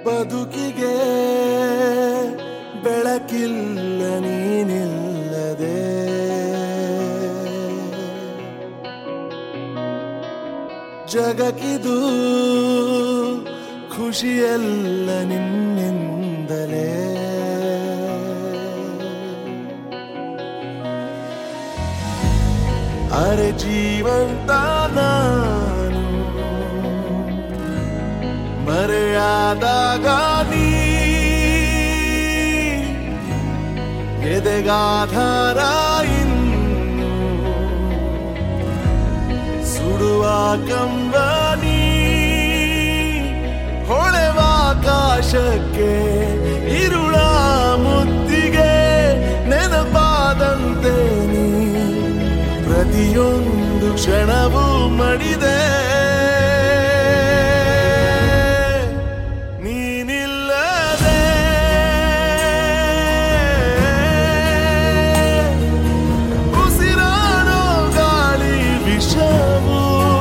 ಬದುಕಿಗೆ ಬೆಳಕಿಲ್ಲ ನೀನಿಲ್ಲದೆ ಜಗಕ್ಕಿದು ಖುಷಿಯಲ್ಲ ನಿನ್ನಿಂದಲೇ ಅರೆ ಜೀವಂತ ನಾನು ಮರೆಯಾದಾಗ ನೀ ಎದೆಗಾಧಾರ ಇನ್ನು ಸುಡುವ ಕಂಬನಿ ಹೊಳೆವ ಆಕಾಶಕ್ಕೆ ಇರುಳ ಮುತ್ತಿಗೆ ನೆನಪಾದಂತೆ ನೀ ಪ್ರತಿಯೊಂದು ಕ್ಷಣವೂ ಮಡಿದೆ ನೀನಿಲ್ಲದೆ ಉಸಿರಾಡೋ ಗಾಳಿ ವಿಷವು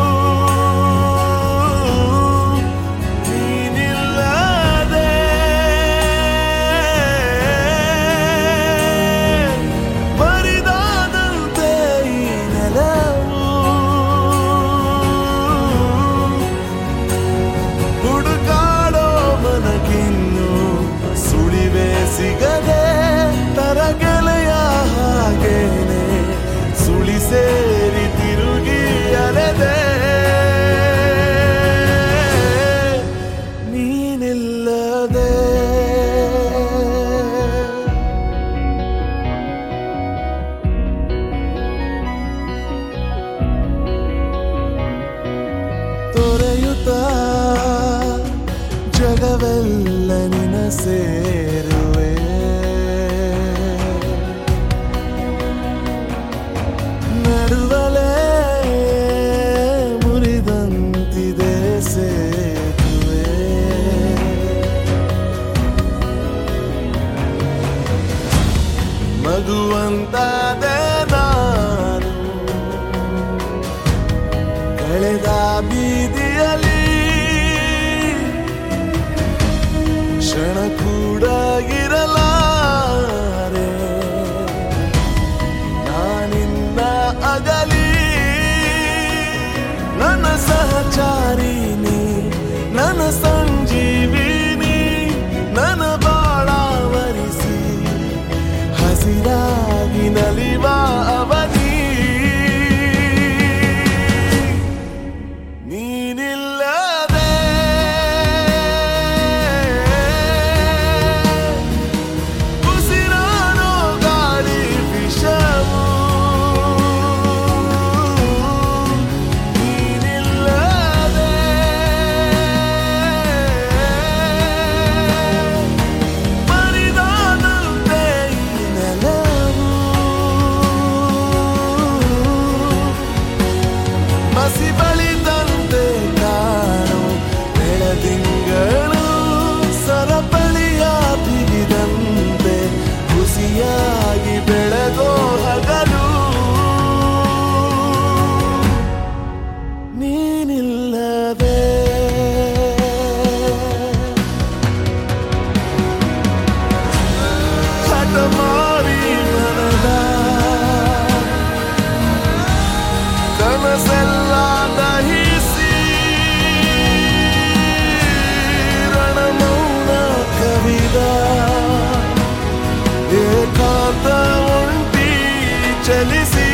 ನೀನಿಲ್ಲದೆ ಬರಿದಾದಂತೆ ಈ ನೆಲವು ಹುಡುಕಾಡೋ ಮನಗಿನ್ನು ಸುಳಿವೆ ಸಿಗದೆ ತರಗೆಲೆಯ ಹಾಗೇನೆ ಸುಳಿ ಸೇರಿ ತಿರುಗಿ ಅಲೆದೆ ನೀನಿಲ್ಲದೆ ತೊರೆಯುತ್ತ ಜಗವೆಲ್ಲ ನಿನ ಸೇರುವೆ ನಡುವಲೇ ಮುರಿದಂತಿದೆ ಸೇತುವೆ ಮಗುವಂತಾದೆ ನಾನು ಕಳೆದ ಬೀದಿಯಲ್ಲಿ ಕ್ಷಣ ಕೂಡ ಇರಲಾರೆ ನಾನಿನ್ನ ಅಗಲಿ ನನ್ನ ಸಹಚಾರಿನಿ ನನ್ನ ಸಂಜೀವಿನಿ ನನ್ನ ಬಾಳಾವರಿಸಿ ಹಸಿರಾಗಿ ನಲಿವ ಅವನಿ ನೀನಿಲ್ಲದೆ ಉಸಿರಾಡೋ ಗಾಳಿ ವಿಷವು ನೀನಿಲ್ಲದೆ ಬರಿದಾದಂತೆ ಈ ನೆಲವು ಮಸಿ ಬಳಿದಂತೆ ಕಾಣು ಬೆಳದಿಂಗಳು ಸರಪಳಿಯ ಬಿಗಿದಂತೆ ಖುಷಿಯಾಗಿ ಬೆಳೆದೋ ಹಗಲು ನೀನಿಲ್ಲದೆ ಹಠಮಾರಿ ಮನದ ಕನಸೆಲ್ಲ ದಹಿಸಿ ರಣಮೌನ ಕವಿದ ಏಕಾಂತ ಒಂಟಿ ಚಲಿಸಿ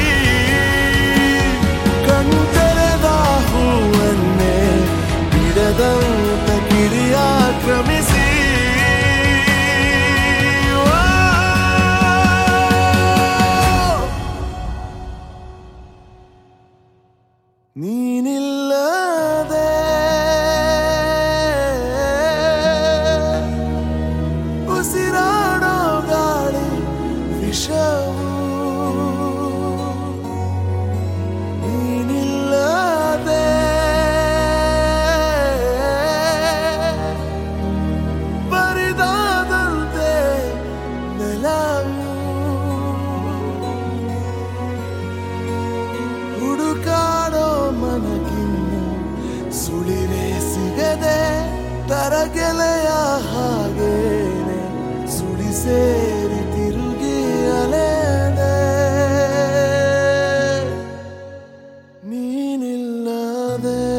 ಕಣ್ತೆರೆದ ಹೂವನ್ನೇ ಬಿಡದಂತ ಕಿಡಿಯ ಕ್ರಮಿಸಿ ನೀನಿಲ್ಲದೆ ಉಸಿರಾಡೋ ಗಾಳಿ ವಿಷವು ನೀನಿಲ್ಲದೆ ಬರಿದಾದಂತೆ ನೆಲವು ಹುಡುಕಾಡೋ ಮನಗಿನ್ನು ಸುಳಿವೆ ಸಿಗದೆ ತರಗೆಲೆಯ ಹಾಗೇನೆ ಸುಳಿ ಸೇರಿ ತಿರುಗಿ ಅಲೆದೆ ನೀನಿಲ್ಲದೆ